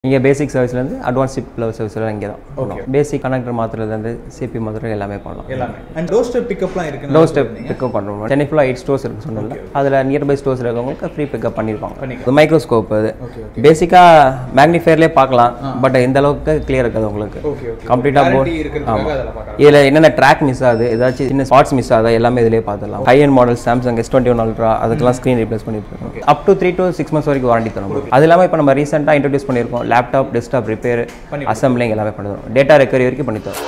இங்கே பேசிக் சர்வீஸ்லேருந்து advance chip level service எல்லாம் இங்கே தான் பேசிக் கனெக்டர் மாத்திரலேருந்து சிபி மாத்திரம் எல்லாமே பண்ணலாம் எல்லாமே அண்ட் டோர் ஸ்டெப் பிக்கப்லாம் இருக்கு டோர் ஸ்டெப் பிக்கப் பண்ணுறோம் சென்னை ஃபுல்லாக எயிட் ஸ்டோர்ஸ் இருக்கு சொன்னல அதில் நியர்பை ஸ்டோர்ஸ் இருக்கவங்களுக்கு ஃப்ரீ பிக்கப் பண்ணியிருப்பாங்க இது மைக்ரோஸ்கோப் அது ஓகே பேசிக்காக மேக்னிஃபயர்லேயே பார்க்கலாம் பட் இந்த அளவுக்கு கிளியர் இருக்காது உங்களுக்கு ஓகே ஓகே கம்ப்ளீட்டாக போர்ட் குவாலிட்டி இருக்கிறதுக்காக அதில் பார்க்கலாம் இதில் என்னென்ன ட்ராக் மிஸ் ஆகுது ஏதாச்சும் சின்ன ஸ்பாட்ஸ் மிஸ் ஆகுதா எல்லாமே இதிலே பார்த்துடலாம் high end model Samsung S twenty one ultra அதுக்கெல்லாம் ஸ்க்ரீன் ரீப்ளேஸ் பண்ணிட்டு இருக்கோம் up to three to six months வரைக்கும் வாரண்டி தரும் அது இல்லாமல் இப்போ நம்ம ரீசெண்டாக இன்ட்ரடியூஸ் பண்ணியிருக்கோம் லேப்டாப் டெஸ்க்டாப் ரிப்பேர் அசம்பிளிங் எல்லாமே பண்ணி தரும் டேட்டா ரெக்கவரி வரைக்கும் பண்ணி தரும்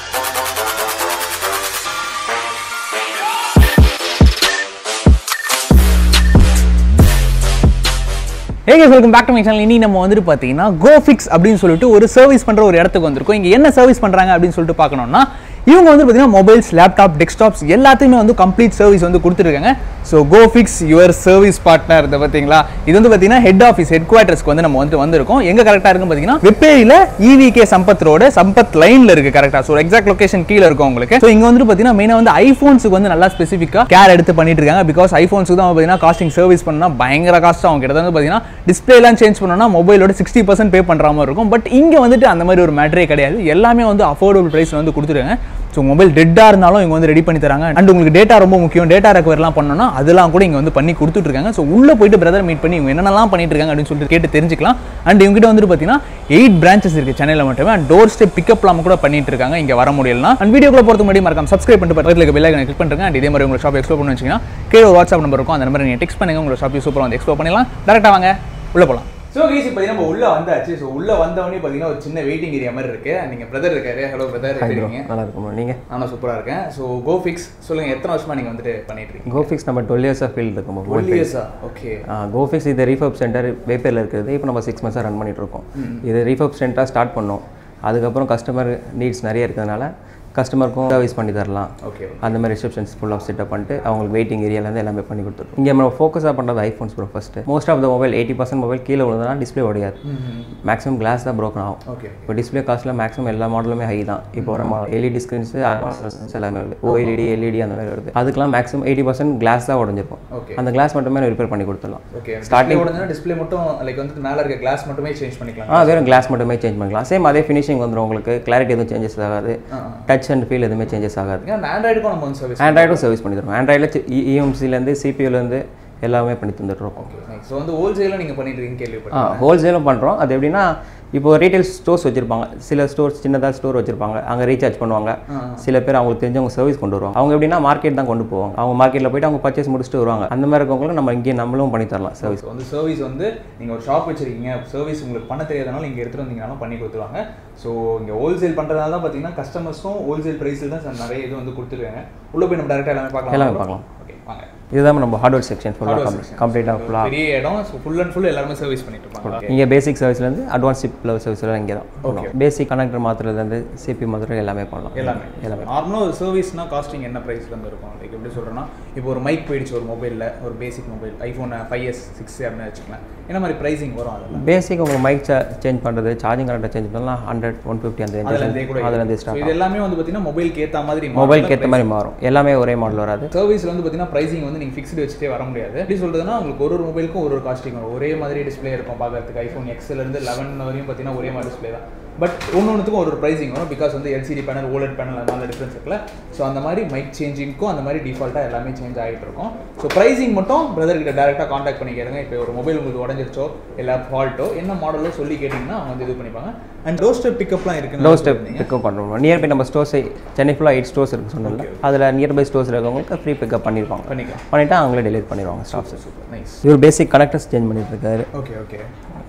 okay welcome back to my channel இனி நம்ம வந்துட்டு பார்த்தீங்கன்னா கோஃபிக்ஸ் அப்படின்னு சொல்லிட்டு ஒரு சர்வீஸ் பண்ணுற ஒரு இடத்துக்கு வந்திருக்கோம் இங்கே என்ன சர்வீஸ் பண்ணுறாங்க அப்படின்னு சொல்லிட்டு பார்க்கணும்னா இவங்க வந்து பார்த்தீங்கன்னா மொபைல்ஸ் லேப்டாப் டெஸ்க்டாப்ஸ் எல்லாத்தையுமே வந்து கம்ப்ளீட் சர்வீஸ் வந்து கொடுத்துருக்காங்க so GoFix your service partner இதை பார்த்தீங்களா இது வந்து பார்த்தீங்கன்னா ஹெட் ஆஃபீஸ் ஹெட் குவார்ட்டர்ஸ்க்கு வந்து நம்ம வந்து வந்திருக்கோம் எங்க கரெக்டாக இருக்குன்னு பார்த்தீங்கன்னா வெப்பேரியில் இவிகே சம்பத் ரோடு சம்பத் லைனில் இருக்கு கரெக்டாக ஸோ எக்ஸாக்ட் லொகேஷன் கீழே இருக்கும் உங்களுக்கு ஸோ இங்கே வந்துட்டு பார்த்தீங்கன்னா மெயினாக வந்து ஐஃபோன்ஸுக்கு வந்து நல்லா ஸ்பெசிஃபிக்காக கேர் எடுத்து பண்ணிட்டு இருக்காங்க பிகாஸ் ஐஃபோன்ஸுக்கு தான் பார்த்தீங்கன்னா காஸ்டிங் சர்வீஸ் பண்ணா பயங்கர காஸ்ட் அவங்க கிட்ட வந்து பார்த்தீங்கன்னா டிஸ்பிளேலாம் சேஞ்ச் பண்ணோம்னா மொபைலோட சிக்ஸ்டி பர்சன்ட் பே பண்ணுற மாதிரி இருக்கும் பட் இங்கே வந்துட்டு அந்த மாதிரி ஒரு மேட்டரே கிடையாது எல்லாமே வந்து அஃபோர்டபுள் ப்ரைஸில் வந்து கொடுத்துருக்காங்க ஸோ மொபைல் டெட்டாக இருந்தாலும் இங்கே வந்து ரெடி பண்ணி தராங்க அண்ட் உங்களுக்கு டேட்டா ரொம்ப முக்கியம் டேட்டா ரெக்கவரிலாம் பண்ணணும்னா அதெல்லாம் கூட இங்கே வந்து பண்ணி கொடுத்துட்டு இருக்காங்க ஸோ உள்ளே போயிட்டு பிரதர் மீட் பண்ணி இவங்க என்னென்னலாம் பண்ணிட்டு இருக்காங்க அப்படின்னு சொல்லிட்டு கேட்டு தெரிஞ்சுக்கலாம் அண்ட் இவங்ககிட்ட வந்துட்டு பார்த்தீங்கன்னா எயிட் பிரான்ச்சஸ் இருக்குது சென்னையில் மட்டுமே அண்ட் டோர் ஸ்டெப் பிக்கப்லாம் கூட பண்ணிட்டு இருக்காங்க இங்கே வர முடியலனா அண்ட் வீடியோக்குள்ள போகிறதுக்கு முன்னாடி மறக்காம சப்ஸ்கிரைப் பண்ணிட்டு பக்கத்தில் இருக்க பெல் ஐக்கனை கிளிக் பண்ணுங்க அண்ட் இதே மாதிரி உங்கள் ஷாப் எக்ஸ்ப்ளோர் பண்ணி வச்சிங்கன்னா கீழே ஒரு வாட்ஸ்அப் நம்பர் இருக்கும் அந்த நம்பர் நீங்கள் டெக்ஸ்ட் பண்ணுங்க உங்கள் ஷாப் சூப்பராக வந்து எக்ஸ்ப்ளோர் பண்ணிடலாம் டேரெக்டாக வாங்க உள்ளே போகலாம் ஸோ கைஸ் இப்போ நம்ம உள்ள வந்தாச்சு ஸோ உள்ள வந்தவொடனே பார்த்தீங்கன்னா ஒரு சின்ன வெயிட்டிங் ஏரியா மாதிரி இருக்கு நீங்க பிரதர் இருக்காரு ஹலோ பிரதர் இருக்கீங்க நல்லா இருக்கும் நீங்கள் நானும் சூப்பரா இருக்கேன் ஸோ கோஃபிக்ஸ் சொல்லுங்க எத்தனை வருஷமா நீங்க வந்துட்டு பண்ணிட்டு இருக்கீங்க கோஃபிக்ஸ் நம்ம டுவெல் இயர்ஸாக ஃபீல்டு இருக்கும் டுவெல் இயர்ஸா ஓகே கோஃபிக்ஸ் இது ரீஃபப் சென்டர் வேப்பேரில் இருக்குது இப்போ நம்ம சிக்ஸ் மந்த்ஸாக ரன் பண்ணிட்டு இருக்கோம் இது ரீஃபப் சென்டராக ஸ்டார்ட் பண்ணோம் அதுக்கப்புறம் கஸ்டமர் நீட்ஸ் நிறைய இருக்கிறதுனால கஸ்டமருக்கும் சர்வீஸ் பண்ணி தரலாம் ஓகே அந்த மாதிரி ரிசப்ஷன்ஸ் ஃபுல்லாக செட்டப் பண்ணிட்டு அவங்களுக்கு வெயிட்டிங் ஏரியாலேருந்து எல்லாமே பண்ணி கொடுத்துருக்கோம் இங்கே நம்ம ஃபோக்கஸாக பண்ணுறது iPhones pro first most of the mobile eighty percent mobile கீழே விழுந்தனா டிஸ்பிளே உடையாது மேக்ஸிமம் கிளாஸ் தான் broken ஆகும் ஓகே இப்போ டிஸ்பிளே காஸ்ட்டில் மேக்ஸிமம் எல்லா மாடலுமே ஹை தான் இப்போ நம்ம எல்இடி ஸ்க்ரீன்ஸு எல்லாமே வருது ஓஎல்இடி எல்இடி அந்த மாதிரி வருது அதுக்கெல்லாம் மேக்ஸிமம் எயிட்டி பர்சன்ட் கிளாஸ் தான் உடஞ்சிருக்கும் ஓகே அந்த கிளாஸ் மட்டுமே ரிப்பேர் பண்ணி கொடுத்துடலாம் ஓகே ஸ்டார்டிங் உடனே டிஸ்ப்ளே மட்டும் லைக் வந்து மேல இருக்க கிளாஸ் மட்டுமே சேஞ்ச் பண்ணிக்கலாம் ஆ வெறும் கிளாஸ் மட்டுமே சேஞ்ச் பண்ணிக்கலாம் சேம் அதே ஃபினிஷிங் வந்துடும் உங்களுக்கு கிளாரிட்டி எதுவும் சேஞ்சஸ் ஆகாது டச் அண்ட் ஃபீல் எதுவுமே சேஞ்சஸ் ஆகாது ஏன்னா ஆண்ட்ராய்டுக்கும் நம்ம வந்து சர்வீஸ் ஆண்ட்ராய்டும் சர்வீஸ் பண்ணி தருவோம் ஆண்ட்ராய்டில் இஎம்சிலேருந்து சிபியூலேருந்து எல்லாமே பண்ணி தந்துட்டுருக்கோம் ஓகே ஸோ வந்து ஹோல்சேலும் நீங்க பண்ணிட்டு இருக்கீங்க ஆ கேள்விப்பட்டேன் ஹோல்சேலும் பண்ணுறோம் அது எப்படின்னா இப்போ ரீட்டைல் ஸ்டோர்ஸ் வச்சுருப்பாங்க சில ஸ்டோர்ஸ் சின்னதாக ஸ்டோர் வச்சுருப்பாங்க அங்கே ரீசார்ஜ் பண்ணுவாங்க சில பேர் அவங்களுக்கு தெரிஞ்சவங்க சர்வீஸ் கொண்டு வருவாங்க அவங்க எப்படின்னா மார்க்கெட் தான் கொண்டு போவாங்க அவங்க மார்க்கெட்டில் போயிட்டு அவங்க பர்ச்சேஸ் முடிச்சுட்டு வருவாங்க அந்த மாதிரி இருக்கவங்களுக்கு நம்ம இங்கே நம்மளும் பண்ணி தரலாம் சர்வீஸ் ஸோ வந்து சர்வீஸ் வந்து நீங்க ஒரு ஷாப் வச்சிருக்கீங்க சர்வீஸ் உங்களுக்கு பண்ண தெரியாதனால இங்க எடுத்துட்டு வந்தீங்கனாலும் பண்ணி கொடுத்துருவாங்க ஸோ இங்க ஹோல்சேல் பண்றதால தான் பார்த்தீங்கன்னா கஸ்டமர்ஸும் ஹோல்சேல் ப்ரைஸில் தான் சார் நிறைய இது வந்து கொடுத்துருக்காங்க உள்ள போய் நம்ம டேரக்டாக எல்லாமே பார்க்கலாம் எல்லாமே பார்க்கலாம். ஓகே வாங்க இதுதான் நம்ம ஹார்ட்வேர் செக்ஷன் ஃபுல்லாக Hardware section. கம்ப்ளீட்டாக ஃபுல்லாக பெரிய இடம் ஸோ ஃபுல் அண்ட் ஃபுல் எல்லாருமே சர்வீஸ் பண்ணிட்டு இருப்பாங்க இங்கே பேசிக் சர்வீஸ்லேருந்து அட்வான்ஸ் சிப் லெவல் சர்வீஸ் எல்லாம் இங்கே தான் பேசிக் கனெக்டர் மாத்திரலேருந்து சிபி மாத்திரம் எல்லாமே பண்ணலாம் எல்லாமே நார்மலாக ஒரு சர்வீஸ்னா காஸ்டிங் என்ன ப்ரைஸ்ல இருந்து இருக்கும் லைக் எப்படி சொல்றேன்னா இப்போ ஒரு மைக் போயிடுச்சு ஒரு மொபைலில் ஒரு basic mobile iPhone five S six அப்படின்னு வச்சுக்கலாம் என்ன மாதிரி ப்ரைஸிங் வரும் அதெல்லாம் பேசிக் உங்கள் மைக் சேஞ்ச் பண்ணுறது சார்ஜிங் கரெக்டாக சேஞ்ச் பண்ணலாம் ஹண்ட்ரட் ஒன் ஃபிஃப்டி அந்த அதுல இருந்தே கூட அதுலேருந்து So ஸ்டார்ட் இது எல்லாமே வந்து பார்த்தீங்கன்னா மொபைலுக்கு ஏற்ற மாதிரி மொபைலுக்கு ஏற்ற மாதிரி மாறும் எல்லாமே ஒரே மாடல் வராது சர்வீஸ்ல வந்து பார்த்தீங்கன்னா ப்ரைசிங் வந்து நீங்கள் ஃபிக்ஸ்டு வச்சுட்டே வர முடியாது எப்படி சொல்றதுன்னா உங்களுக்கு ஒரு ஒரு மொபைலுக்கும் ஒரு ஒரு காஸ்டிங் வரும் ஒரே மாதிரி டிஸ்ப்ளே இருக்கும் பார்க்கறதுக்கு ஐஃபோன் எக்ஸ்ல இருந்து லெவன் வரையும் பார்த்தீங்கன்னா ஒரே மாதிரி டிஸ்ப்ளே தான் பட் ஒன்று ஒன்றுத்துக்கும் ஒரு ஒரு ப்ரைசிங் வரும் பிகாஸ் வந்து எல்சிடி பேனல் ஓலட் பேனல் அதனால டிஃப்ரென்ஸ் இருக்குல்ல ஸோ அந்த மாதிரி மைக் சேஞ்சிங்க்கும் அந்த மாதிரி டிஃபால்ட்டாக எல்லாமே சேஞ்ச் ஆகிட்டு இருக்கும் ஸோ ப்ரைசிங் மட்டும் பிரதர் கிட்ட டேரெக்டாக காண்டாக்ட் பண்ணி கேளுங்க இப்போ ஒரு மொபைல் உங்களுக்கு உடஞ்சிருச்சோ இல்லை ஃபால்ட்டோ என்ன மாடலோ சொல்லி கேட்டிங்கன்னா அவங்க வந்து இது பண்ணிப்பாங்க அண்ட் டோர் ஸ்டெப் பிக்கப்லாம் இருக்கு டோர் ஸ்டெப் பிக்கப் பண்ணுறோம் நியர்பை நம்ம ஸ்டோர்ஸ் சென்னை ஃபுல்லாக எயிட் ஸ்டோர்ஸ் இருக்கு சொன்னல அதில் நியர்பை ஸ்டோர்ஸ் இருக்கவங்களுக்கு ஃப்ரீ பிக்கப் பண்ணியிருப்பாங்க பண்ணிக்கலாம் பண்ணிவிட்டு அவங்களே டெலிவரி பண்ணிடுவாங்க ஸ்டாஃப்ஸ் சூப்பர் நைஸ் இவர் பேசிக் கனெக்டர்ஸ் சேஞ்ச் பண்ணிட்டு இருக்காரு ஓகே ஓகே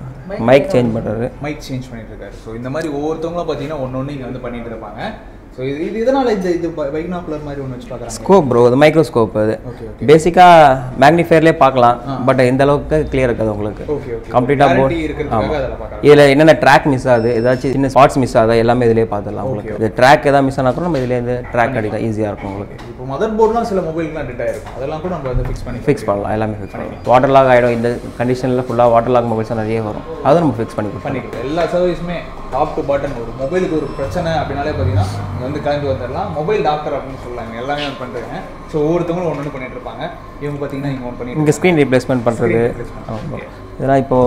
மைக் சேஞ்ச் பண்ணுறாரு மைக் சேஞ்ச் பண்ணிட்டு இருக்காரு ஸோ இந்த மாதிரி ஒவ்வொருத்தவங்களும் பார்த்தீங்கன்னா ஒன்று ஒன்று இங்கே வந்து பண்ணிட்டு இருப்பாங்க ஸோ இது இது இதனால இந்த இது பைக்னாக்குலர் மாதிரி ஒன்று வச்சு பார்க்குறாங்க ஸ்கோப் ப்ரோ அது மைக்ரோஸ்கோப் அது ஓகே ஓகே பேசிக்காக மேக்னிஃபயர்லேயே பார்க்கலாம் பட் இந்த அளவுக்கு கிளியர் இருக்காது உங்களுக்கு ஓகே ஓகே கம்ப்ளீட்டாக போர்ட் குவாலிட்டி இருக்கிறதுக்காக அதில் பார்க்குறாங்க இதில் என்னென்ன ட்ராக் மிஸ் ஆகுது ஏதாச்சும் சின்ன ஸ்பாட்ஸ் மிஸ் ஆகுதா எல்லாமே இதிலே பார்த்துடலாம் உங்களுக்கு இது ட்ராக் ஏதாவது மிஸ் ஆனால் கூட நம்ம இதுலேருந்து ட்ராக் அடிக்கலாம் ஈஸியாக இருக்கும் உங்களுக்கு இப்போ மதர் போர்ட்லாம் சில மொபைலுக்குலாம் டெட் ஆயிருக்கும் அதெல்லாம் கூட நம்ம வந்து ஃபிக்ஸ் பண்ணி ஃபிக்ஸ் பண்ணலாம் எல்லாமே ஃபிக்ஸ் பண்ணலாம் வாட்டர் லாக் ஆகிடும் இந்த கண்டிஷனில் ஃபுல்லாக வாட்டர் லாக் மொபைல்ஸ் நிறைய வரும் அதுவும் நம்ம ஃபிக்ஸ் பண்ணி கொடுப்போம் பண்ணிக்கலாம் எல்லா சர்வீஸுமே டாப் டு பாட்டன் ஒரு மொபைலுக்கு ஒரு பிரச்சனை அப்படின்னாலே பார்த்தீங்கன்னா இங்கே வந்து கிளம்பி வந்துடலாம் மொபைல் டாக்டர் அப்படின்னு சொல்லுவாங்க எல்லாமே வந்து பண்ணுறாங்க ஸோ ஒவ்வொருத்தவங்களும் ஒன்று ஒன்று பண்ணிட்டு இருப்பாங்க இவங்க பார்த்தீங்கன்னா இங்கே ஒன்று பண்ணிட்டு இங்கே ஸ்க்ரீன் ரீப்ளேஸ்மெண்ட் பண்ணுறது replacement. இதெல்லாம் இப்போது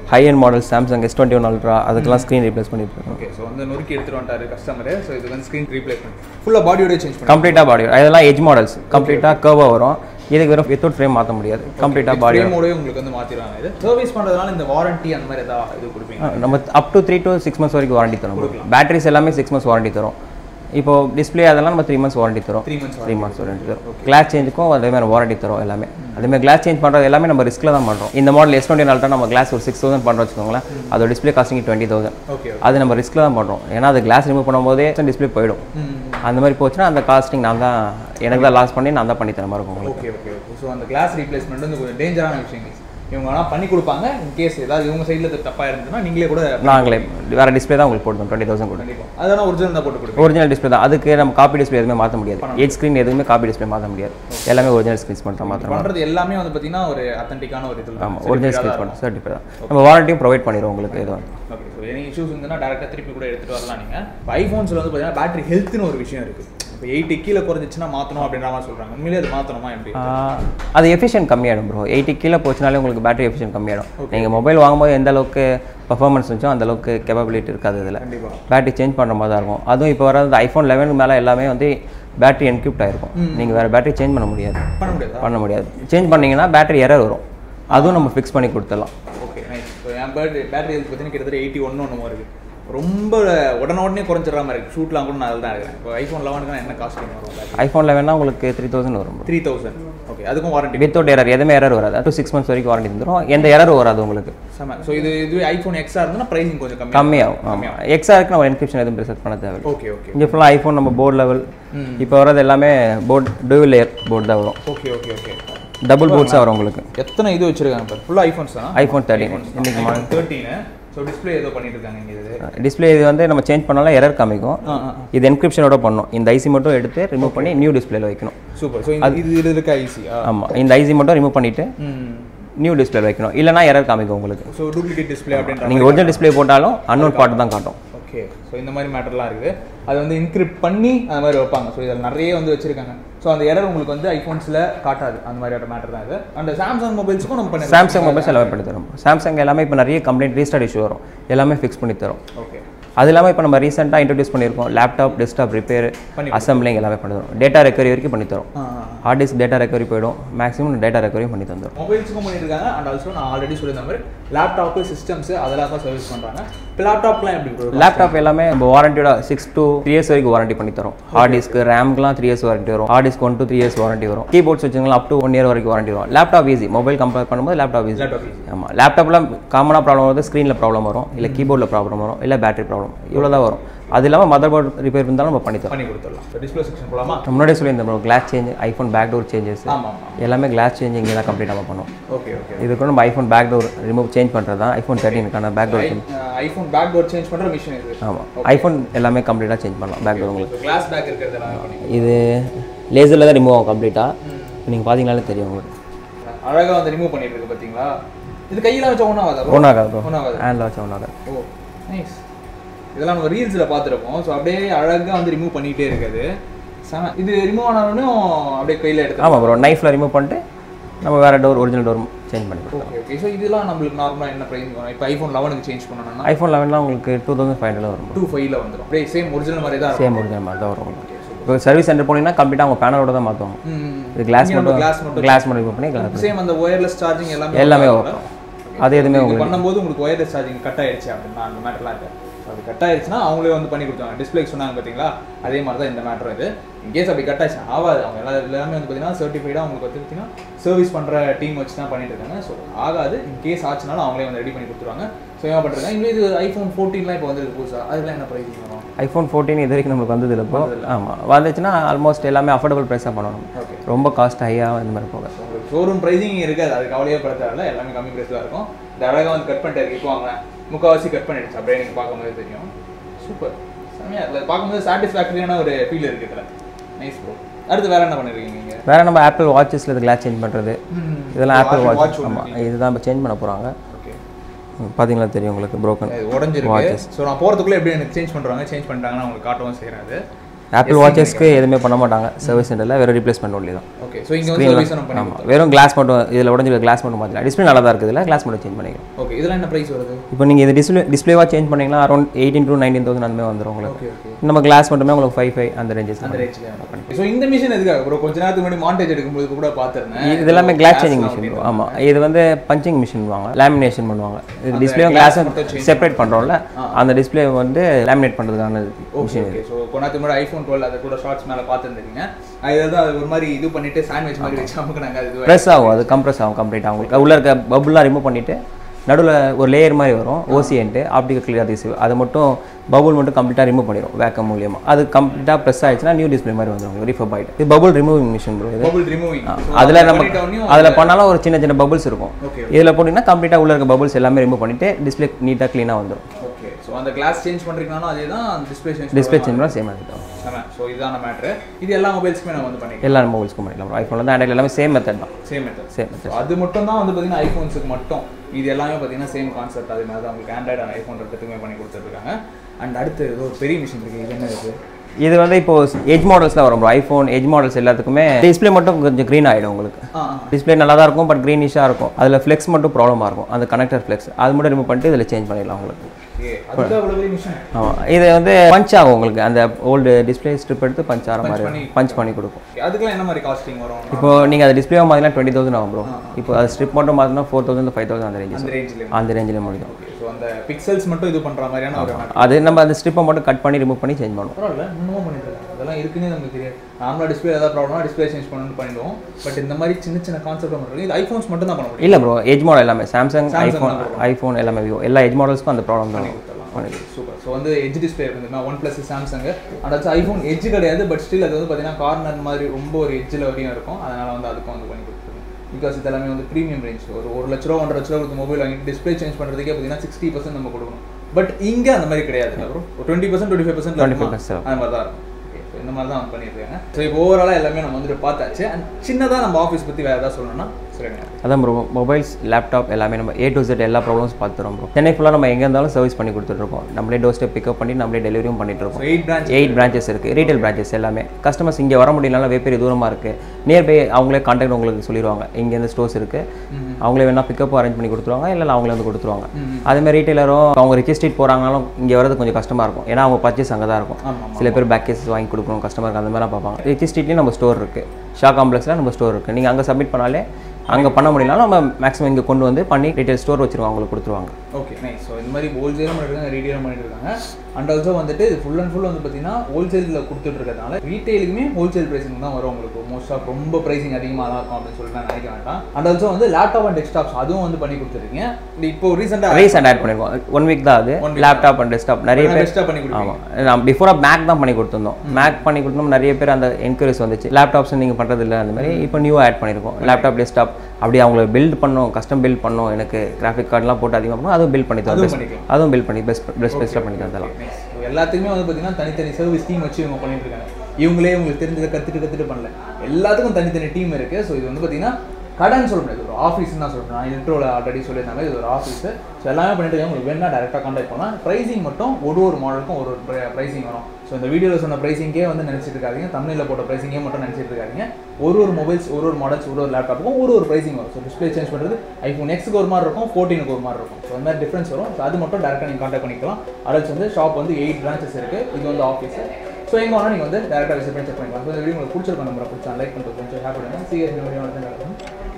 high end model Samsung S twenty one ultra அதுக்கெல்லாம் ஸ்க்ரீன் ரீப்ளேஸ் பண்ணிட்டு இருக்கோம் ஓகே ஸோ வந்து நொறுக்கி எடுத்துட்டு வந்துட்டாரு கஸ்டமர் ஸோ இது வந்து ஸ்க்ரீன் ரீப்ளேஸ்மெண்ட் ஃபுல்லாக பாடியோட சேஞ்ச் பண்ணி கம்ப்ளீட்டாக பாடி அதெல்லாம் எஜ் மாடல்ஸ் கம்ப்ளீட்டாக கர்வாக வரும் இதுக்கு வெறும் வித்தவுட் ஃப்ரேம் மாற்ற முடியாது கம்ப்ளீட்டாக பாடி ஃப்ரேமோடய உங்களுக்கு வந்து மாற்றிடுவாங்க இது சர்வீஸ் பண்ணுறதுனால இந்த வாரண்டி அந்த மாதிரி ஏதாவது இது கொடுப்பீங்க நம்ம up to three to six months வரைக்கும் வாரண்டி தரும் பேட்டரிஸ் எல்லாமே சிக்ஸ் மந்த்ஸ் வாரண்டி தரும் இப்போ டிஸ்ப்ளே அதெல்லாம் நம்ம த்ரீ மந்த்ஸ் வாரண்டி தரும் three months three months warranty தரும் கிளாஸ் சேஞ்சுக்கும் அதே மாதிரி வாரண்டி தரும் எல்லாமே அதே மாதிரி கிளாஸ் சேஞ்ச் பண்ணுறது எல்லாமே நம்ம ரிஸ்க்கில் தான் பண்ணுறோம் இந்த மாடல் எஸ் டுவெண்ட்டி நாள்தான் நம்ம கிளாஸ் ஒரு சிக்ஸ் தௌசண்ட் பண்ணுறோம் வச்சுக்கோங்களேன் அதோட display costing twenty thousand okay அது நம்ம ரிஸ்க்கில் தான் பண்ணுறோம் ஏன்னா அது கிளாஸ் ரிமூவ் பண்ணும்போதே டிஸ்ப்ளே போயிடும் அந்த மாதிரி போச்சுன்னா அந்த காஸ்டிங் நான் தான் எனக்கு தான் லாஸ் பண்ணி நான் தான் பண்ணி தர மாதிரி இருக்கும் உங்களுக்கு ஓகே ஓகே ஓகே ஸோ அந்த கிளாஸ் ரீப்ளேஸ்மெண்ட் வந்து கொஞ்சம் டேஞ்சரான விஷயங்கள் இவங்க ஆனால் பண்ணி கொடுப்பாங்க இன் கேஸ் ஏதாவது இவங்க சைடில் தப்பாக இருந்ததுன்னா நீங்களே கூட நாங்களே வேறு டிஸ்ப்ளே தான் உங்களுக்கு போட்டு டுவெண்ட்டி தௌசண்ட் கொடுக்கும் கண்டிப்பாக அதெல்லாம் ஒரிஜினல் தான் போட்டு கொடுப்பீங்க ஒரிஜினல் டிஸ்ப்ளே தான் அதுக்கு நம்ம காப்பி டிஸ்ப்ளே எதுவுமே மாற்ற முடியாது எயிட் ஸ்க்ரீன் எதுவுமே காப்பி டிஸ்ப்ளே மாற்ற முடியாது எல்லாமே ஒரிஜினல் ஸ்க்ரீன்ஸ் மட்டும் மாற்ற பண்ணுறது எல்லாமே வந்து பார்த்தீங்கன்னா ஒரு அத்தன்டிக்கான ஒரு இது ஆமாம் ஒரிஜினல் ஸ்க்ரீன்ஸ் மட்டும் சர்டிஃபை தான் நம்ம வாரண்டியும் ப்ரொவைட் பண்ணிடுவோம் உங்களுக்கு எதுவும் ஓகே ஸோ எனி இஷ்யூஸ் இருந்ததுன்னா டேரெக்டாக திருப்பி கூட எடுத்துகிட்டு வரலாம் நீங்கள் இப்போ ஐஃபோன்ஸில் வந்து பார்த்தீங்கன்னா பேட்டரி ஹெல்த்னு ஒரு விஷயம் இருக்குது இப்போ எயிட்டி கீழே குறைஞ்சிச்சுன்னா மாற்றணும் அப்படின்ற மாதிரி சொல்கிறாங்க உண்மையிலே அது மாற்றணுமா எப்படி ஆஹ், அது எஃபிஷியன்ட் கம்மியாயிடும் ப்ரோ எயிட்டி கீழே போச்சுனாலே உங்களுக்கு பேட்டரி எஃபிஷியன்ட் கம்மியாயிடும் நீங்கள் மொபைல் வாங்கும்போது எந்த அளவுக்கு பர்ஃபார்மன்ஸ் இருந்துச்சோ அந்த அளவுக்கு கேப்பபிலிட்டி இருக்காது இதில் கண்டிப்பாக பேட்டரி சேஞ்ச் பண்ணுற மாதிரி தான் இருக்கும் அதுவும் இப்போ வர ஐஃபோன் லெவனுக்கு மேலே எல்லாமே வந்து பேட்டரி என்கிரிப்ட் ஆயிருக்கும் நீங்கள் வேறு பேட்டரி சேஞ்ச் பண்ண முடியாது பண்ண முடியாதா பண்ண முடியாது சேஞ்ச் பண்ணீங்கன்னா பேட்டரி எரர் வரும் அதுவும் நம்ம ஃபிக்ஸ் பண்ணி கொடுத்துடலாம் ஓகே நைஸ் ஸோ என் பேட்டரி பேட்டரி ஹெல்த் பார்த்தீங்கன்னா கிட்டத்தட்ட எயிட்டி ஒன்று ஒன்று இருக்குது ரொம்ப உடனே உடனே குறைஞ்சிடுற மாதிரி இருக்குது ஷூட்லாம் கூட நான் அதில் தான் இருக்கிறேன் இப்போ ஐஃபோன் லெவனுக்கு என்ன காஸ்ட் வரும் பேட்டரி ஐஃபோன் லெவன்னா உங்களுக்கு த்ரீ தௌசண்ட் வரும் த்ரீ தௌசண்ட் ஓகே அதுக்கும் வாரண்டி வித்தவுட் எரர் எதுவுமே எரர் வராது டூ சிக்ஸ் மந்த்ஸ் வரைக்கும் வாரண்டி தந்துடும் எந்த எரரும் வராது உங்களுக்கு செம ஸோ இது இதுவே ஐஃபோன் எக்ஸாக இருந்ததுன்னா ப்ரைஸிங் கொஞ்சம் கம்மி கம்மியாகும் ஆமாம் எக்ஸாருக்கு நம்ம என்கிரிப்ஷன் எதுவும் ப்ரிசெட் பண்ண தேவை ஓகே ஓகே இங்கே ஃபுல்லாக ஐஃபோன் நம்ம போர்ட் லெவல் இப்போ வர்றது எல்லாமே போர்ட் டூவில் லேயர் போர்டு தான் வரும் ஓகே ஓகே ஓகே டபுள் போர்ட்ஸாக வரும் உங்களுக்கு எத்தனை இது வச்சிருக்காங்க பாரு ஃபுல்லாக ஐஃபோன்ஸ் தான் ஐஃபோன் தேர்ட்டின் இன்னைக்கு ஐஃபோன் தேர்ட்டீனு ஸோ டிஸ்பிளே ஏதோ பண்ணிட்டு இருக்காங்க இங்கே இது டிஸ்ப்ளே இது வந்து நம்ம சேஞ்ச் பண்ணாலும் எரர் காமிக்கும் ஆ ஆ இது என்கிரிப்ஷனோட பண்ணும் இந்த ஐசி மட்டும் எடுத்து ரிமூவ் பண்ணி நியூ டிஸ்பிளேல வைக்கணும் சூப்பர் ஸோ இது இது இருக்கா ஈஸியா ஆமாம் இந்த ஐசி மட்டும் ரிமூவ் பண்ணிவிட்டு ம் நியூ டிஸ்பிளே வைக்கணும் இல்லைனா எரர் காமிக்கும் உங்களுக்கு ஸோ டூப்ளிகேட் டிஸ்பிளே அப்படின்ற நீங்கள் ஒரிஜினல் டிஸ்பிளே போட்டாலும் அன்னோட் பாட்டு தான் காட்டும் ஓகே ஸோ இந்த மாதிரி மேட்டர்லாம் இருக்குது அது வந்து இன்கிரிப்ட் பண்ணி அந்த மாதிரி வைப்பாங்க ஸோ இதில் நிறைய வந்து வச்சிருக்காங்க ஸோ அந்த எரர் உங்களுக்கு வந்து ஐஃபோன்ஸில் காட்டாது அந்த மாதிரியான மேட்டர் தான் இது அண்ட் சாம்சங் மொபைல்ஸுக்கும் நம்ம பண்ணி சாம்சங் மொபைல்ஸ் எல்லாமே பண்ணி தரும் சாம்சங் எல்லாமே இப்போ நிறைய கம்ப்ளைண்ட் ரீஸ்டார்ட் இஷ்யூ வரும் எல்லாமே ஃபிக்ஸ் பண்ணி தரும் ஓகே அது இல்லாமல் இப்போ நம்ம ரீசெண்டாக இன்ட்ரடியூஸ் பண்ணியிருக்கோம் லேப்டாப் டெஸ்க்டாப் ரிப்பேர் பண்ணி அசம்பிளிங் எல்லாமே பண்ணி தரும் டேட்டா ரெக்கவரி வரைக்கும் பண்ணி தரும் ஆ ஹார்ட் டிஸ்க் டேட்டா ரெக்கவரி போயிடும் மேக்ஸிமம் டேட்டா ரெக்கவரியும் பண்ணி தந்துடும் மொபைல்ஸுக்கும் பண்ணியிருக்காங்க அண்ட் ஆல்சோ நான் ஆல்ரெடி சொல்லியிருந்த மாதிரி லேப்டாப்பு சிஸ்டம்ஸ் அதெல்லாம் தான் சர்வீஸ் பண்ணுறாங்க இப்போ லேப்டாப்லாம் எப்படி bro? லேப்டாப் எல்லாமே நம்ம வாரண்டியோட சிக்ஸ் to த்ரீ இயர்ஸ் வரைக்கும் வாரண்டி பண்ணி தரும் ஹார்ட் டிஸ்க் ரேம்க்குலாம் த்ரீ இயர்ஸ் வாரண்டி வரும் hard disk one to three years warranty வரும் கீபோர்ட்ஸ் வச்சுக்கலாம் அப் டு ஒன் இயர் வரைக்கும் வாரண்டி வரும் லேப்டாப் ஈஸி மொபைல் கம்பேர் பண்ணும்போது லேப்டாப் ஈஸி லேப்டாப் ஆமாம் லேப்டாப்லாம் காமனாக ப்ராப்ளம் வருது ஸ்க்ரீனில் ப்ராப்ளம் வரும் இல்லை கீபோர்டில் ப்ராப்ளம் வரும் இல்லை பேட்டரி ப்ராப்ளம் இவ்வளோ தான் வரும் அது இல்லாமல் மதர் போர்டு ரிப்பேர் இருந்தாலும் நம்ம பண்ணி தரோம் பண்ணி கொடுத்துடலாம் இப்போ டிஸ்பிளே செக்ஷன் போகலாமா நான் முன்னாடியே சொல்லியிருந்தோம் glass change iPhone back door changes ஆமாம் ஆமாம் எல்லாமே கிளாஸ் சேஞ்ச் இங்கே தான் கம்ப்ளீட் நம்ம பண்ணுவோம் ஓகே ஓகே இது கூட நம்ம iPhone back door remove change பண்ணுறது தான் ஐஃபோன் தேர்ட்டினுக்கான back door iPhone back door change பண்ணுற மிஷின் இது ஆமாம் ஐஃபோன் எல்லாமே கம்ப்ளீட்டாக சேஞ்ச் பண்ணலாம் பேக் டோர் உங்களுக்கு கிளாஸ் பேக் இருக்கிறது எல்லாமே பண்ணி இது லேசரில் தான் ரிமூவ் ஆகும் கம்ப்ளீட்டாக நீங்கள் பார்த்தீங்கனாலே தெரியும் உங்களுக்கு அழகாக வந்து ரிமூவ் பண்ணிட்டு இருக்கு பார்த்தீங்களா இது கையில் வச்சா ஒன்றும் ஆகாதா bro? ஒன்றும் ஆகாது ப்ரோ ஒன்றும் ஆகாது ஹேண்டில் வச்சா ஒன்றும் ஆகாது ஓ நைஸ் இதெல்லாம் நம்ம ரீல்ஸில் பார்த்துருப்போம் ஸோ அப்படியே அழகாக வந்து ரிமூவ் பண்ணிகிட்டே இருக்குது செம இது ரிமூவ் ஆனாலும் அப்படியே கையில் எடுத்து ஆமாம் ப்ரோ நைஃப்பில் ரிமூவ் பண்ணிட்டு நம்ம வேறு டோர் ஒரிஜினல் டோர் சேஞ்ச் பண்ணி கொடுக்கலாம் ஓகே ஓகே ஸோ இதெல்லாம் நம்மளுக்கு நார்மலாக என்ன ப்ரைஸ் வரும் இப்போ ஐஃபோன் லெவனுக்கு சேஞ்ச் பண்ணணும்னா ஐஃபோன் லெவன்லாம் உங்களுக்கு டூ தௌசண்ட் ஃபைவ் ஹண்ட்ரட் வரும் டூ ஃபைவ்ல வந்துடும் அப்படியே சேம் ஒரிஜினல் மாதிரி தான் இருக்கும் சேம் ஒரிஜினல் மாதிரி தான் வரும் உங்களுக்கு இப்போ சர்வீஸ் சென்டர் போனீங்கன்னா கம்ப்ளீட்டாக அவங்க பேனலோட தான் மாற்றுவாங்க ம் இது கிளாஸ் இங்க நம்ம மட்டும் glass மட்டும் கிளாஸ் மட்டும் ரிமூவ் பண்ணி கிளாஸ் சேம் அந்த ஒயர்லெஸ் சார்ஜிங் எல்லாமே எல்லாமே வரும்ல? வரும் அது எதுவுமே இது உங்களுக்கு பண்ணும்போது உங்களுக்கு ஒயர்லெஸ் சார்ஜிங் கட் ஆயிடுச்சு அப்படின்னா அந்த மேட்டர்லாம் இருக்கு அது கட் ஆயிடுச்சுன்னா அவங்களே வந்து பண்ணி கொடுத்தாங்க டிஸ்பிளே சொன்னாங்க பார்த்தீங்களா அதே மாதிரி தான் இந்த மேட்டர் இது இன்கேஸ் அப்படி கட் ஆச்சு ஆகாது அவங்க எல்லா எல்லாமே வந்து பார்த்தீங்கன்னா சர்டிஃபைடாக அவங்களுக்கு வந்து பார்த்தீங்கன்னா சர்வீஸ் பண்ணுற டீம் வச்சு தான் பண்ணிட்டு இருக்காங்க ஸோ ஆகாது இன்கேஸ் ஆச்சுனாலும் அவங்களே வந்து ரெடி பண்ணி கொடுத்துருவாங்க ஸோ என்ன பண்ணுறாங்க இன்னும் இது ஐஃபோன் ஃபோர்டீன்லாம் இப்போ வந்துருக்கு புதுசாக அதெல்லாம் என்ன ப்ரைஸ் வரும் ஐஃபோன் ஃபோர்டீன் இது வரைக்கும் நமக்கு வந்தது இல்லை இப்போ ஆமாம் வந்துச்சுன்னா ஆல்மோஸ்ட் எல்லாமே அஃபோர்டபுள் ப்ரைஸாக பண்ணணும் ஓகே ரொம்ப காஸ்ட் ஹையாக இந்த மாதிரி போக உங்களுக்கு ஷோரூம் ப்ரைஸிங் இருக்காது அது கவலையே பட தேவையில்ல எல்லாமே கம்மி ப்ரைஸ் தான் இருக்கும் இந்த அழகாக வந்து கட் பண்ணிட்டு இப்போ வாங்க முக்கால்வாசி கட் பண்ணிடுச்சு அப்படியே நீங்கள் பார்க்கும்போது தெரியும் சூப்பர் செம்மையாக அதில் பார்க்கும்போது சாட்டிஸ்ஃபேக்டரியான ஒரு ஃபீல் இருக்குது இதில் நைஸ் ப்ரோ அடுத்து வேற என்ன பண்ணிருக்கீங்க நீங்கள் வேற நம்ம ஆப்பிள் வாட்சஸில் இது கிளாஸ் சேஞ்ச் பண்ணுறது இதெல்லாம் ஆப்பிள் watch வாட்ச் ஒண்ணு ஆமாம் இதுதான் இப்போ சேஞ்ச் பண்ண போகிறாங்க ஓகே பார்த்தீங்களா தெரியும் உங்களுக்கு ப்ரோக்கன் இது உடஞ்சிருக்கு ஸோ நான் போகிறதுக்குள்ளே எப்படி எனக்கு சேஞ்ச் பண்ணுறாங்க சேஞ்ச் பண்ணிட்டாங்கன்னா உங்களுக்கு காட்டவும் செய்கிறேன் அது ஆப்பிள் வாட்சஸ்க்கு எதுவுமே பண்ண மாட்டாங்க சர்வீஸ் சென்டரில் வெறும் ரீப்ளேஸ்மெண்ட் ஒன்லி தான் ஓகே ஸோ இங்கே வந்து சர்வீஸ் நம்ம பண்ணி ஆமாம் வெறும் கிளாஸ் மட்டும் இதில் உடஞ்சி கிளாஸ் மட்டும் மாற்றிக்கலாம் டிஸ்பிளே நல்லா தான் இருக்குது இதில் கிளாஸ் மட்டும் சேஞ்ச் பண்ணிக்கலாம் ஓகே இதெல்லாம் என்ன ப்ரைஸ் வருது இப்போ நீங்கள் இது டிஸ்பிளே டிஸ்பிளேவாக சேஞ்ச் பண்ணீங்கன்னா around eighteen to nineteen thousand அந்த மாதிரி வந்துடும் உங்களுக்கு ஓகே ஓகே நம்ம கிளாஸ் மட்டுமே உங்களுக்கு ஃபைவ் ஃபைவ் அந்த ரேஞ்சஸ் அந்த ரேஞ்சில் ஸோ இந்த மிஷின் எதுக்காக ப்ரோ கொஞ்ச நேரத்துக்கு முன்னாடி மாண்டேஜ் எடுக்கும்போது கூட பார்த்துருந்தேன் இது எல்லாமே கிளாஸ் சேஞ்சிங் மிஷின் ஆமாம் இது வந்து பஞ்சிங் மிஷின் வாங்க லேமினேஷன் பண்ணுவாங்க இது டிஸ்பிளேவும் கிளாஸும் செப்பரேட் பண்ணுறோம்ல அந்த டிஸ்பிளே வந்து லேமினேட் பண்ணுறதுக்கான மிஷின் ஓகே ஸோ கொண்டாத்து முன்னாடி ஐஃபோன் டுவெல் அதை கூட ஷார்ட்ஸ் மேலே பார்த்துருந்தீங்க அது அது ஒரு மாதிரி இது பண்ணிட்டு சாண்ட்விச் மாதிரி வச்சு அமுக்குனாங்க அது இதுவா- ப்ரெஸ் ஆகும் அது கம்ப்ரெஸ் ஆகும் கம்ப்ளீட் உங்களுக்கு உள்ள இருக்க பபுள்லாம் ரிமூவ் பண்ணிவிட்டு நடுவில் ஒரு லேயர் மாதிரி வரும் ஓசியன்ட்டு ஆப்டிகல் கிளியர் அதிசிவ் அதை மட்டும் பபுள் மட்டும் கம்ப்ளீட்டாக ரிமூவ் பண்ணிடும் வேக்கம் மூலியமா அது கம்ப்ளீட்டாக ப்ரெஸ் ஆயிடுச்சுன்னா நியூ டிஸ்பிளே மாதிரி வந்துடும் உங்களுக்கு ரீஃபப் ஆகிட்டு இது பபுள் ரிமூவிங் மிஷின் ப்ரோ இது பபுள் ரிமூவிங் அதில் நம்ம அதில் பண்ணாலும் ஒரு சின்ன சின்ன பபுள்ஸ் இருக்கும் Okay. இதில் போட்டிங்கன்னா கம்ப்ளீட்டாக உள்ள இருக்க பபுள்ஸ் எல்லாமே ரிமூவ் பண்ணிவிட்டு டிஸ்பிளே நீட்டாக க்ளீனாக வந்துடும் ஓகே ஸோ அந்த கிளாஸ் சேஞ்ச் பண்ணுறீங்கனாலும் அதே தான் display change display change same ஆகிடும் ஸோ இதுதான மேட்ரு இது எல்லா மொபைல்ஸ்க்குமே நான் வந்து பண்ணிக்கிறேன் எல்லா மொபைல்ஸ்க்கும் பண்ணிக்கலாம் ப்ரோ ஐஃபோனில் தான் ஆண்ட்ராய்டு எல்லாமே சேம் மெத்தட் தான் same method same method so அது மட்டும் தான் வந்து பார்த்தீங்கன்னா ஐஃபோன்ஸுக்கு மட்டும் இது எல்லாமே பார்த்தீங்கன்னா சேம் கான்செப்ட் அது மாதிரி தான் உங்களுக்கு ஆண்ட்ராய்டு அண்ட் ஐஃபோன் ரெண்டுத்துக்குமே பண்ணி கொடுத்துருக்காங்க அண்ட் அடுத்து ஏதோ ஒரு பெரிய மிஷின் இருக்குது இது என்ன இது இது வந்து இப்போ எஜ் மாடல்ஸ் தான் வரும் ப்ரோ ஐஃபோன் எஜ் மாடல்ஸ் எல்லாத்துக்குமே டிஸ்பிளே மட்டும் கொஞ்சம் க்ரீன் ஆகிடும் உங்களுக்கு ஆ ஆ டிஸ்பிளே நல்லா தான் இருக்கும் பட் க்ரீனிஷாக இருக்கும் அதில் ஃப்ளெக்ஸ் மட்டும் ப்ராப்ளமாக இருக்கும் அந்த கனெக்டர் ஃப்ளெக்ஸ் அது மட்டும் ரிமூவ் பண்ணிட்டு இதில் சேஞ்ச் பண்ணிடலாம் உங்களுக்கு ஓகே அதுக்கு அவ்வளோ பெரிய மிஷின் ஆமாம் இது வந்து பஞ்ச் ஆகும் உங்களுக்கு அந்த ஓல்டு டிஸ்பிளே ஸ்ட்ரிப் எடுத்து பஞ்ச் ஆகிற மாதிரி பண்ணி- பஞ்ச் பண்ணி கொடுக்கும் அதுக்கெல்லாம் என்ன மாதிரி காஸ்டிங் வரும் இப்போ நீங்கள் அது டிஸ்பிளே மாதிரிலாம் டுவெண்ட்டி தௌசண்ட் ஆகும் ப்ரோ இப்போ அது ஸ்ட்ரிப் மட்டும் பார்த்தீங்கன்னா ஃபோர் தௌசண்ட் ஃபைவ் தௌசண்ட் அந்த ரேஞ்சஸ் அந்த ரேஞ்சில் அந்த ரேஞ்சில் முடியும் ஓகே ஸோ அந்த பிக்சல்ஸ் மட்டும் இது பண்ணுற மாதிரியான ஒரு அது நம்ம அந்த ஸ்ட்ரிப்பை மட்டும் கட் பண்ணி ரிமூவ் பண்ணி சேஞ்ச் பண்ணுவோம் பரவாயில்ல இன்னமும் பண்ணிட்டு இருக்காங்க அதெல்லாம் இருக்குன்னே நமக்கு தெரியாது நார்மலாக டிஸ்பிளே ஏதாவது ப்ராப்ளம்னா டிஸ்பிளே சேஞ்ச் பண்ணணும்னு பண்ணிடுவோம் பட் இந்த மாதிரி சின்ன சின்ன கான்செப்ட் பண்ணுறது இது ஐஃபோன்ஸ் மட்டும் தான் பண்ண முடியும் இல்லை ப்ரோ எஜ் மாடல் எல்லாமே சாம்சங் Samsung ஐஃபோன் தான் ஐஃபோன் எல்லாமே விவோ எல்லா எஜ் மாடல்ஸ்க்கும் அந்த ப்ராப்ளம் தான் பண்ணி சூப்பர் ஸோ வந்து எஜ் டிஸ்பிளே இருக்குது ஒன் ப்ளஸ் சாம்சங் அதாச்சும் ஐஃபோன் எஜ் கிடையாது பட் ஸ்டில் அது வந்து பார்த்தீங்கன்னா கார்னர் மாதிரி ரொம்ப ஒரு எஜ்ஜில் வரையும் இருக்கும் அதனால வந்து அதுக்கும் வந்து பண்ணி கொடுத்துருக்கோம் பிகாஸ் இது எல்லாமே வந்து ப்ரீமியம் ரேஞ்ச் ஒரு ஒரு லட்ச ரூபா ஒன்றரை லட்ச ரூபா கொடுத்து மொபைல் வாங்கிட்டு டிஸ்பிளே சேஞ்ச் பண்ணுறதுக்கே பார்த்தீங்கன்னா சிக்ஸ்டி பர்சன்ட் நம்ம கொடுக்கணும் பட் இங்கே அந்த மாதிரி கிடையாது bro twenty percent twenty five percent 25% அந்த மாதிரி தான் இருக்கும் Okay, so இந்த மாதிரி தான் வந்து பண்ணியிருக்காங்க ஸோ இப்போ ஓவராலாக எல்லாமே நம்ம வந்துட்டு பார்த்தாச்சு அண்ட் சின்னதாக நம்ம ஆஃபீஸ் பற்றி வேறு ஏதாவது சொல்லணும்னா சொல்லுங்க அதான் ப்ரோ மொபைல்ஸ் லேப்டாப் எல்லாமே நம்ம ஏ டு செட் எல்லா ப்ராப்ளம்ஸ் பார்த்துறோம் ப்ரோ சென்னை ஃபுல்லாக நம்ம எங்கே இருந்தாலும் சர்வீஸ் பண்ணி கொடுத்துட்ருக்கோம் நம்மளே டோர் ஸ்டெப் பிக்கப் பண்ணி நம்மளே டெலிவரியும் பண்ணிட்டு இருக்கோம் எயிட் பிரான்ச் எயிட் பிரான்ச்சஸ் இருக்குது ரீட்டைல் பிரான்ச்சஸ் எல்லாமே கஸ்டமர்ஸ் இங்கே வர முடியலனால வெவ்வேறு தூரமாக இருக்குது நியர்பை அவங்களே கான்டாக்ட் உங்களுக்கு சொல்லிடுவாங்க இங்கேருந்து ஸ்டோர்ஸ் இருக்குது அவங்களே வேணால் பிக்கப் அரேஞ்ச் பண்ணி கொடுத்துருவாங்க இல்லை அவங்களே வந்து கொடுத்துருவாங்க அதேமாதிரி ரீட்டைலரும் அவங்க ரிச் ஸ்ட்ரீட் போகிறாங்கனாலும் இங்கே வரது கொஞ்சம் கஷ்டமாக இருக்கும் ஏன்னா அவங்க பர்ச்சேஸ் அங்கே தான் இருக்கும் ஆமாம் சில பேர் பேக் கேசஸ் வாங்கி கொடுக்கணும் கஸ்டமருக்கு அந்த மாதிரிலாம் பார்ப்பாங்க ரிச் ஸ்ட்ரீட்லேயும் நம்ம ஸ்டோர் இருக்குது ஷா காம்ப்ளெக்ஸில் நம்ம ஸ்டோர் இருக்குது நீங்கள் அங்கே சப்மிட் பண்ணாலே அங்கே பண்ண முடியலனாலும் நம்ம மேக்ஸிமம் இங்கே கொண்டு வந்து பண்ணி ரீட்டைல் ஸ்டோர் வச்சிருவாங்க அவங்களுக்கு கொடுத்துருவாங்க ஓகே நைஸ் ஸோ இந்த மாதிரி ஹோல்சேலும் பண்ணிருக்காங்க ரீட்டெயிலும் பண்ணிட்டு இருக்காங்க அண்ட் ஆல்சோ வந்துட்டு இது ஃபுல் அண்ட் ஃபுல் வந்து பார்த்தீங்கன்னா ஹோல்சேலில் கொடுத்துட்டு இருக்கிறதுனால ரீட்டெயிலுக்குமே ஹோல்சேல் ப்ரைஸிங் தான் வரும் உங்களுக்கு மோஸ்ட் ஆஃப் ரொம்ப ப்ரைஸிங் அதிகமாக தான் இருக்கும் அப்படின்னு சொல்லிட்டு நான் நினைக்க வேண்டாம் அண்ட் ஆல்சோ வந்து லேப்டாப் அண்ட் டெஸ்க்டாப்ஸ் அதுவும் வந்து பண்ணி கொடுத்துருக்கீங்க இந்த இப்போ ரீசெண்டாக ரீசெண்ட் ஆட் பண்ணியிருக்கோம் ஒன் வீக் தான் அது லேப்டாப் அண்ட் டெஸ்க்டாப் நிறைய பேர் பெஸ்ட்டாக பண்ணி கொடுத்தீங்க ஆமாம் நான் பிஃபோராக மேக் தான் பண்ணி கொடுத்துருந்தோம் மேக் பண்ணி கொடுத்தோம் நிறைய பேர் அந்த என்கொயரிஸ் வந்துச்சு லேப்டாப்ஸ் நீங்கள் பண்ணுறது இல்லை அந்த மாதிரி இப்போ நியூ ஆட் பண்ணியிருக்கோம் லேப்டாப் டெஸ்க்டாப் அப்படி அவங்கள பில்ட் பண்ணோம் கஸ்டம் பில்ட் பண்ணோம் எனக்கு கிராஃபிக் கார்டெலாம் போட்டு அதிகமாக பண்ணணும் அதுவும் பில்ட் பண்ணி அதுவும் தரோம் பண்ணிக்கலாம். அதுவும் பில்ட் பண்ணி பெஸ்ட் பெஸ்ட் பெஸ்ட்டாக பண்ணி தரலாம் Nice. So, எல்லாத்துக்குமே வந்து பார்த்தீங்கன்னா தனித்தனி சர்வீஸ் டீம் வச்சு இவங்க பண்ணிட்டு இருக்காங்க இவங்களே உங்களுக்கு தெரிஞ்சதை கற்றுட்டு கற்றுட்டு பண்ணல எல்லாத்துக்கும் தனித்தனி டீம் இருக்கு ஸோ இது வந்து பார்த்தீங்கன்னா கடைன்னு சொல்ல முடியாது ஒரு ஆஃபீஸ் தான் சொல்றேன் நான் இன்ட்ரோவில் ஆல்ரெடி சொல்லியிருந்தாங்க இது ஒரு ஆஃபீஸ் ஸோ எல்லாமே பண்ணிட்டு இருக்காங்க உங்களுக்கு வேணா டேரெக்டாக கான்டாக்ட் பண்ணலாம் ப்ரைஸிங் மட்டும் ஒரு ஒரு மாடலுக்கும் ஒரு ஒரு ப்ரைஸிங் வரும் ஸோ இந்த வீடியோவில் சொன்ன ப்ரைஸிங்கே வந்து நினச்சிட்டு இருக்காதீங்க தமிழில் போட்ட ப்ரைஸிங்கே மட்டும் நினச்சிட்டு இருக்காதீங்க ஒரு ஒரு மொபைல்ஸ் ஒரு ஒரு மாடல்ஸ் ஒரு ஒரு லேப்டாப்புக்கும் ஒரு ஒரு ப்ரைஸிங் வரும் ஸோ டிஸ்பிளே சேஞ்ச் பண்ணுறது ஐஃபோன் எக்ஸுக்கு ஒரு மாதிரி இருக்கும் ஃபோர்டீனுக்கு ஒரு மாதிரி இருக்கும் ஸோ அந்த மாதிரி டிஃப்ரென்ஸ் வரும் ஸோ அது மட்டும் டேரெக்டாக நீங்கள் கான்டாக்ட் பண்ணிக்கலாம் அதற்கு வந்து ஷாப் வந்து எயிட் பிரான்ச்சஸ் இருக்குது இது வந்து ஆஃபீஸ் ஸோ எங்கே வேணால் நீங்கள் வந்து டேரெக்டாக விசிட் பண்ணி செக் பண்ணிக்கலாம் ஸோ இந்த வீடியோ உங்களுக்கு பிடிச்சிருக்க நம்பரை பிடிச்சா லைக் பண்ணுறது கொஞ்சம் ஹேப்பி பண்ணுங்கள் சீரியஸ் வீடியோ